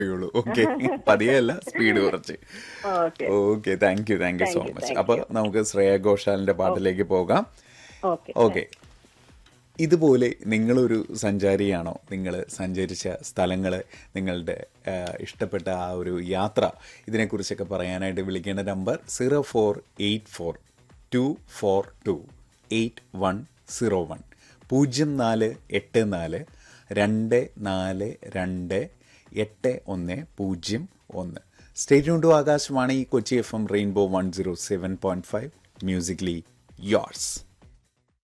ഉള്ളൂ ഓക്കെ പതിയല്ല സ്പീഡ് കുറച്ച് okay okay thank you thank you Thank so you, much thank അപ്പൊ നമുക്ക് ശ്രേയ ഘോഷാലിന്റെ പാട്ടിലേക്ക് പോകാം ഓക്കെ ഓക്കെ ഇതുപോലെ നിങ്ങളൊരു സഞ്ചാരിയാണോ നിങ്ങൾ സഞ്ചരിച്ച സ്ഥലങ്ങൾ നിങ്ങളുടെ ആ, ഇഷ്ടപ്പെട്ട ആ ഒരു യാത്ര ഇതിനെക്കുറിച്ചൊക്കെ പറയാനായിട്ട് വിളിക്കേണ്ട number zero four eight four two four two eight one zero one പൂജ്യം നാല് എട്ട് നാല് രണ്ട് നാല് രണ്ട് എട്ട് ഒന്ന് പൂജ്യം ഒന്ന് സ്റ്റേറ്റ് ടു Akashvani Kochi F M rainbow one zero seven point five musically yours